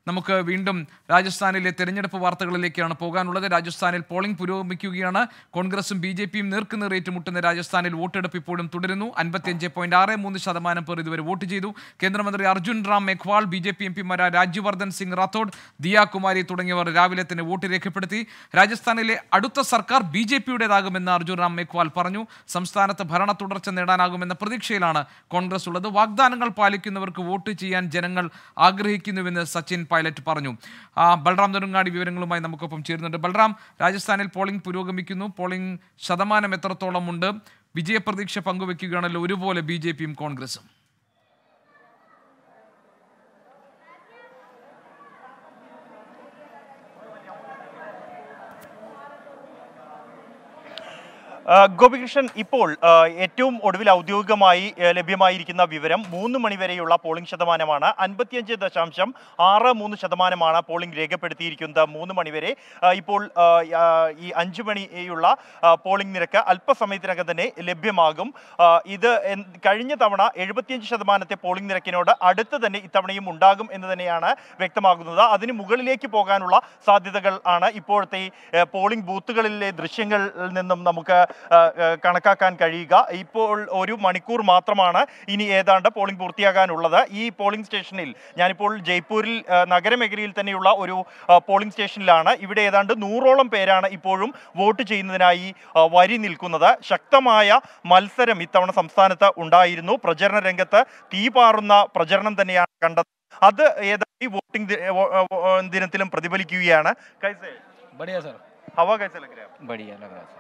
നമുക്ക് വീണ്ടും രാജസ്ഥാനിലെ തെരഞ്ഞെടുപ്പ് വാർത്തകളിലേക്കാണ് പോകാനുള്ളത് രാജസ്ഥാനിൽ പോളിംഗ് പുരോഗമിക്കുകയാണ് കോൺഗ്രസും ബി ജെ പിയും നേർക്കുനേർ ഏറ്റുമുട്ടുന്ന രാജസ്ഥാനിൽ വോട്ടെടുപ്പ് ഇപ്പോഴും തുടരുന്നു അൻപത്തിയഞ്ച് പോയിന്റ് ആറ് മൂന്ന് ശതമാനം പേർ ഇതുവരെ വോട്ട് ചെയ്തു കേന്ദ്രമന്ത്രി Arjun Ram Meghwal B J P M പിമാരായ രാജ്യവർദ്ധൻ സിംഗ് റാത്തോഡ് ദിയ കുമാരി തുടങ്ങിയവർ രാവിലെ തന്നെ വോട്ട് രേഖപ്പെടുത്തി രാജസ്ഥാനിലെ അടുത്ത സർക്കാർ ബി ജെ പിയുടേതാകുമെന്ന് അർജുൻ റാം മെഘ്വാൾ പറഞ്ഞു സംസ്ഥാനത്ത് ഭരണ തുടർച്ച നേടാനാകുമെന്ന പ്രതീക്ഷയിലാണ് കോൺഗ്രസ് ഉള്ളത് വാഗ്ദാനങ്ങൾ പാലിക്കുന്നവർക്ക് വോട്ട് ചെയ്യാൻ ജനങ്ങൾ ആഗ്രഹിക്കുന്നുവെന്ന് സച്ചിൻ പൈലറ്റ് പറഞ്ഞു ആ, ബൽറാം നെടുങ്ങാടി വിവരങ്ങളുമായി നമുക്കൊപ്പം ചേരുന്നുണ്ട് ബൽറാം രാജസ്ഥാനിൽ പോളിംഗ് പുരോഗമിക്കുന്നു പോളിംഗ് ശതമാനം എത്രത്തോളം ഉണ്ട് വിജയപ്രതീക്ഷ പങ്കുവെക്കുകയാണല്ലോ ഒരുപോലെ ബി ജെ പിയും കോൺഗ്രസും ആ, ഗോപികൃഷ്ണൻ ഇപ്പോൾ ആ, ഏറ്റവും ഒടുവിൽ ഔദ്യോഗികമായി ആ, ലഭ്യമായിരിക്കുന്ന വിവരം മൂന്ന് മണിവരെയുള്ള പോളിംഗ് ശതമാനമാണ് അൻപത്തിയഞ്ച് ദശാംശം ആറ് മൂന്ന് ശതമാനമാണ് പോളിംഗ് രേഖപ്പെടുത്തിയിരിക്കുന്നത് മൂന്ന് മണിവരെ ആ, ഇപ്പോൾ ആ, ആ, ഈ അഞ്ചു മണിയുള്ള ആ, പോളിംഗ് നിരക്ക് അല്പസമയത്തിനകം തന്നെ ലഭ്യമാകും ആ, ഇത് എൻ- കഴിഞ്ഞ തവണ എഴുപത്തിയഞ്ച് ശതമാനത്തെ പോളിംഗ് നിരക്കിനോട് അടുത്ത് തന്നെ ഇത്തവണയും ഉണ്ടാകും എന്ന് തന്നെയാണ് വ്യക്തമാകുന്നത് അതിന് മുകളിലേക്ക് പോകാനുള്ള സാധ്യതകൾ ആണ് ഇപ്പോഴത്തെ ഈ, ഏ, പോളിംഗ് ബൂത്തുകളിലെ ദൃശ്യങ്ങളിൽ നിന്നും നമുക്ക് ആ, ആ, കണക്കാക്കാൻ കഴിയുക ഇപ്പോൾ ഒരു മണിക്കൂർ മാത്രമാണ് ഇനി ഏതാണ്ട് പോളിംഗ് പൂർത്തിയാകാനുള്ളത് ഈ പോളിംഗ് സ്റ്റേഷനിൽ ഞാനിപ്പോൾ ജയ്പൂരിൽ ആ, നഗരമേഖലയിൽ തന്നെയുള്ള ഒരു ആ, പോളിംഗ് സ്റ്റേഷനിലാണ് ഇവിടെ ഏതാണ്ട് നൂറോളം പേരാണ് ഇപ്പോഴും വോട്ട് ചെയ്യുന്നതിനായി ആ, വരി നിൽക്കുന്നത് ശക്തമായ മത്സരം ഇത്തവണ സംസ്ഥാനത്ത് ഉണ്ടായിരുന്നു പ്രചരണ രംഗത്ത് തീപാറുന്ന പ്രചരണം തന്നെയാണ് കണ്ടത് അത് ഏതാണ്ട് ഈ വോട്ടിംഗ് ദി- വോ- വോ- ദിനത്തിലും പ്രതിഫലിക്കുകയാണ് കൈസേ बढ़िया सर ഹവ കൈസേ ലഗ് രഹാ है? बढ़िया लग रहा सर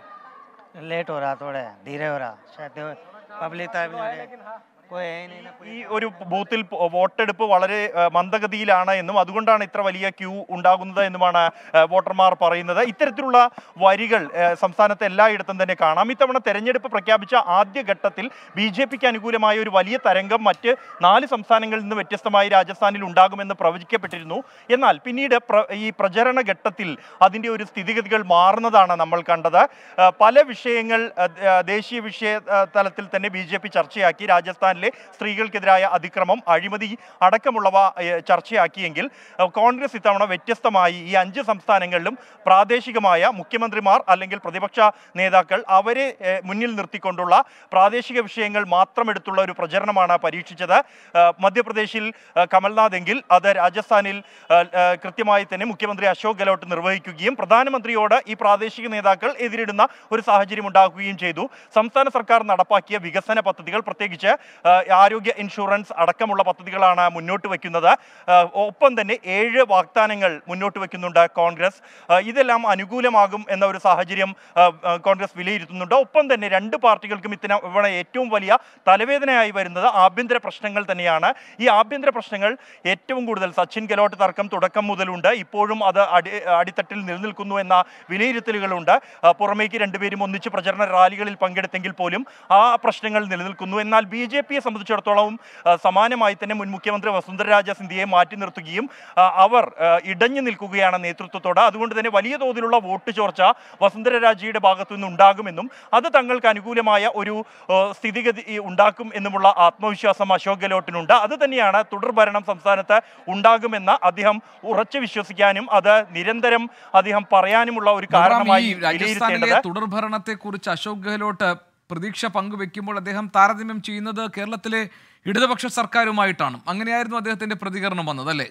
लेट हो रहा थोड़ा धीरे हो रहा शायद पब्लिक तो अभी नहीं- कोई है ही नहीं ना ഈ ഒരു ബൂത്തിൽ പോ- വോട്ടെടുപ്പ് വളരെ ആ, മന്ദഗതിയിലാണ് എന്നും അതുകൊണ്ടാണ് ഇത്ര വലിയ ക്യൂ ഉണ്ടാകുന്നത് എന്നുമാണ് ആ, വോട്ടർമാർ പറയുന്നത് ഇത്തരത്തിലുള്ള വരികൾ ആ, സംസ്ഥാനത്ത് എല്ലായിടത്തും തന്നെ കാണാം ഇത്തവണ തെരഞ്ഞെടുപ്പ് പ്രഖ്യാപിച്ച ആദ്യ ഘട്ടത്തിൽ ബി ജെ പിക്ക് അനുകൂലമായ ഒരു വലിയ തരംഗം മറ്റ് നാല് സംസ്ഥാനങ്ങളിൽ നിന്ന് വ്യത്യസ്തമായി രാജസ്ഥാനിൽ ഉണ്ടാകുമെന്ന് പ്രവചിക്കപ്പെട്ടിരുന്നു എന്നാൽ പിന്നീട് പ്ര- ഈ പ്രചരണ ഘട്ടത്തിൽ അതിൻ്റെ ഒരു സ്ഥിതിഗതികൾ മാറുന്നതാണ് നമ്മൾ കണ്ടത് ആ, പല വിഷയങ്ങൾ ആ, ആ, ദേശീയ വിഷയ ആ, തലത്തിൽ തന്നെ ബി ജെ പി ചർച്ചയാക്കി രാജസ്ഥാനിലെ സ്ത്രീകൾക്കെതിരായ അതിക്രമം അഴിമതി അടക്കമുള്ളവ ഏ, ചർച്ചയാക്കിയെങ്കിൽ ആ, കോൺഗ്രസ് ഇത്തവണ വ്യത്യസ്തമായി ഈ അഞ്ച് സംസ്ഥാനങ്ങളിലും പ്രാദേശികമായ മുഖ്യമന്ത്രിമാർ അല്ലെങ്കിൽ പ്രതിപക്ഷ നേതാക്കൾ അവരെ ഏ, മുന്നിൽ നിർത്തിക്കൊണ്ടുള്ള പ്രാദേശിക വിഷയങ്ങൾ മാത്രം എടുത്തുള്ള ഒരു പ്രചരണമാണ് പരീക്ഷിച്ചത് ആ, മധ്യപ്രദേശിൽ ആ, കമൽനാഥ് എങ്കിൽ അത് രാജസ്ഥാനിൽ ആ, ആ, കൃത്യമായി തന്നെ മുഖ്യമന്ത്രി അശോക് ഗെഹ്ലോട്ട് നിർവഹിക്കുകയും പ്രധാനമന്ത്രിയോട് ഈ പ്രാദേശിക നേതാക്കൾ എതിരിടുന്ന ഒരു സാഹചര്യം ഉണ്ടാക്കുകയും ചെയ്തു സംസ്ഥാന സർക്കാർ നടപ്പാക്കിയ വികസന പദ്ധതികൾ പ്രത്യേകിച്ച് ആ, ആരോഗ്യ ഇൻഷുറൻസ് അടക്കമുള്ള പദ്ധതികളാണ് മുന്നോട്ട് വയ്ക്കുന്നത് ആ, ഒപ്പം തന്നെ ഏഴ് വാഗ്ദാനങ്ങൾ മുന്നോട്ട് വയ്ക്കുന്നുണ്ട് കോൺഗ്രസ് ആ, ഇതെല്ലാം അനുകൂലമാകും എന്ന ഒരു സാഹചര്യം ആ, ആ, കോൺഗ്രസ് വിലയിരുത്തുന്നുണ്ട് ഒപ്പം തന്നെ രണ്ട് പാർട്ടികൾക്കും ഇത്തരം ഇവിടെ ഏറ്റവും വലിയ തലവേദനയായി വരുന്നത് ആഭ്യന്തര പ്രശ്നങ്ങൾ തന്നെയാണ് ഈ ആഭ്യന്തര പ്രശ്നങ്ങൾ ഏറ്റവും കൂടുതൽ സച്ചിൻ ഗെലോട്ട് തർക്കം തുടക്കം മുതലുണ്ട് ഇപ്പോഴും അത് അടി അടിത്തട്ടിൽ നിലനിൽക്കുന്നു എന്ന വിലയിരുത്തലുകളുണ്ട് ആ, പുറമേക്ക് രണ്ടുപേരും ഒന്നിച്ച് പ്രചരണ റാലികളിൽ പങ്കെടുത്തെങ്കിൽ പോലും ആ പ്രശ്നങ്ങൾ നിലനിൽക്കുന്നു എന്നാൽ ബി ജെ പിയെ സംബന്ധിച്ചിടത്തോളം ആ, സമാനമായി തന്നെ മുൻ മുഖ്യമന്ത്രി വസുന്ധരരാജ സിന്ധ്യയെ മാറ്റി നിർത്തുകയും ആ, അവർ ആ, ഇടഞ്ഞു നിൽക്കുകയാണ് നേതൃത്വത്തോട് അതുകൊണ്ട് തന്നെ വലിയ തോതിലുള്ള വോട്ട് ചോർച്ച വസുന്ധരരാജയുടെ ഭാഗത്തു നിന്ന് ഉണ്ടാകുമെന്നും അത് തങ്ങൾക്ക് അനുകൂലമായ ഒരു ആ, സ്ഥിതിഗതി ഉണ്ടാക്കും എന്നുമുള്ള ആത്മവിശ്വാസം അശോക് ഗെലോട്ടിനുണ്ട് അത് തന്നെയാണ് തുടർഭരണം സംസ്ഥാനത്ത് ഉണ്ടാകുമെന്ന് അദ്ദേഹം ഉറച്ചു വിശ്വസിക്കാനും അത് നിരന്തരം അദ്ദേഹം പറയാനുമുള്ള ഒരു ബൽറാം, കാരണമായി ഈ രാജസ്ഥാനിലെ വിലയിരുത്തേണ്ടത് തുടർഭരണത്തെ കുറിച്ച് അശോക് ഗെഹ്ലോട്ട് പ്രതീക്ഷ പങ്കുവെക്കുമ്പോൾ അദ്ദേഹം താരതമ്യം ചെയ്യുന്നത് കേരളത്തിലെ ഇടതുപക്ഷ സർക്കാരുമായിട്ടാണ് അങ്ങനെയായിരുന്നു അദ്ദേഹത്തിന്റെ പ്രതികരണം വന്നത് അല്ലേ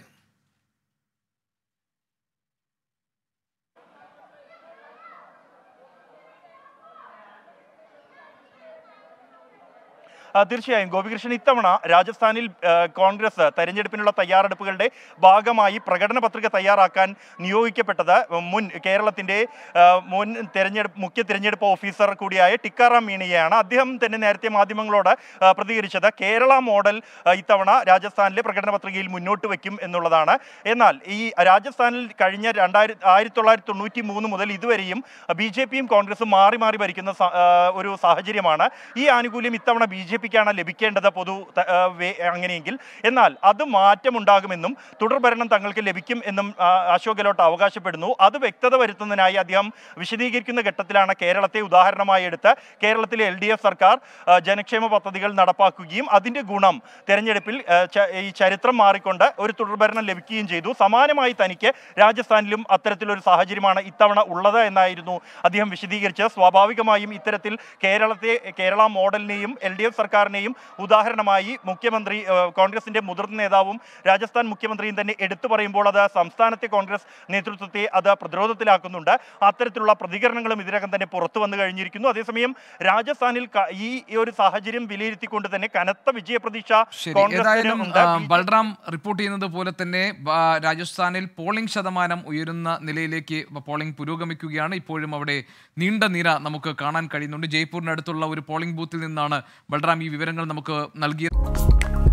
ആ, തീർച്ചയായും ഗോപികൃഷ്ണൻ ഇത്തവണ രാജസ്ഥാനിൽ ആ, കോൺഗ്രസ് തെരഞ്ഞെടുപ്പിനുള്ള തയ്യാറെടുപ്പുകളുടെ ഭാഗമായി പ്രകടന പത്രിക തയ്യാറാക്കാൻ നിയോഗിക്കപ്പെട്ടത് മുൻ കേരളത്തിന്റെ ആ, മുൻ തെരഞ്ഞെടുപ്പ് മുഖ്യ തെരഞ്ഞെടുപ്പ് ഓഫീസർ കൂടിയായ ടിക്കാറാം മീണയെയാണ് അദ്ദേഹം തന്നെ നേരത്തെ മാധ്യമങ്ങളോട് ആ, പ്രതികരിച്ചത് കേരള മോഡൽ ആ, ഇത്തവണ രാജസ്ഥാനിലെ പ്രകടന പത്രികയിൽ മുന്നോട്ട് വയ്ക്കും എന്നുള്ളതാണ് എന്നാൽ ഈ രാജസ്ഥാനിൽ കഴിഞ്ഞ രണ്ടായിരത്തി ആയിരത്തി തൊള്ളായിരത്തി തൊണ്ണൂറ്റി മൂന്ന് മുതൽ ഇതുവരെയും ബി ജെ പിയും കോൺഗ്രസും മാറി മാറി ഭരിക്കുന്ന സ- ആ, ഒരു സാഹചര്യമാണ് ഈ ആനുകൂല്യം ഇത്തവണ ബി ജെ പിക്കാണ് ലഭിക്കേണ്ടത് പൊതു ത- ആ, വേ- അങ്ങനെയെങ്കിൽ എന്നാൽ അത് മാറ്റമുണ്ടാകുമെന്നും തുടർഭരണം തങ്ങൾക്ക് ലഭിക്കും എന്നും ആ, അശോക് ഗെഹ്ലോട്ട് അവകാശപ്പെടുന്നു അത് വ്യക്തത വരുത്തുന്നതിനായി അദ്ദേഹം വിശദീകരിക്കുന്ന ഘട്ടത്തിലാണ് കേരളത്തെ ഉദാഹരണമായി എടുത്ത് കേരളത്തിലെ എൽ ഡി എഫ് സർക്കാർ ആ, ജനക്ഷേമ പദ്ധതികൾ നടപ്പാക്കുകയും അതിന്റെ ഗുണം തെരഞ്ഞെടുപ്പിൽ ആ, ച- ഈ ചരിത്രം മാറിക്കൊണ്ട് ഒരു തുടർഭരണം ലഭിക്കുകയും ചെയ്തു സമാനമായി തനിക്ക് രാജസ്ഥാനിലും അത്തരത്തിലൊരു സാഹചര്യമാണ് ഇത്തവണ ഉള്ളത് എന്നായിരുന്നു അദ്ദേഹം വിശദീകരിച്ചത് സ്വാഭാവികമായും ഇത്തരത്തിൽ കേരളത്തെ കേരള മോഡലിനെയും എൽ ഡി എഫ് സർക്കാരിനെയും ഉദാഹരണമായി മുഖ്യമന്ത്രി ആ, കോൺഗ്രസിന്റെ മുതിർന്ന നേതാവും രാജസ്ഥാൻ മുഖ്യമന്ത്രിയും തന്നെ എടുത്തു പറയുമ്പോൾ അത് സംസ്ഥാനത്തെ കോൺഗ്രസ് നേതൃത്വത്തെ അത് പ്രതിരോധത്തിലാക്കുന്നുണ്ട് അത്തരത്തിലുള്ള പ്രതികരണങ്ങളും ഇതിനകം തന്നെ പുറത്തു വന്നു കഴിഞ്ഞിരിക്കുന്നു അതേസമയം രാജസ്ഥാനിൽ ക- ഈ ഈ ഒരു സാഹചര്യം വിലയിരുത്തിക്കൊണ്ട് തന്നെ കനത്ത വിജയപ്രതീക്ഷ ശരി കോൺഗ്രസിന് ഏതായാലും ഉണ്ട് ആ, ബൽറാം റിപ്പോർട്ട് ചെയ്യുന്നത് പോലെ തന്നെ ആ, രാജസ്ഥാനിൽ പോളിംഗ് ശതമാനം ഉയരുന്ന നിലയിലേക്ക് പോളിംഗ് പുരോഗമിക്കുകയാണ് ഇപ്പോഴും അവിടെ നീണ്ട നിര നമുക്ക് കാണാൻ കഴിയുന്നുണ്ട് ജയ്പൂരിനടുത്തുള്ള ഒരു പോളിംഗ് ബൂത്തിൽ നിന്നാണ് ബൽറാം ഈ വിവരങ്ങൾ നമുക്ക് നൽകിയത്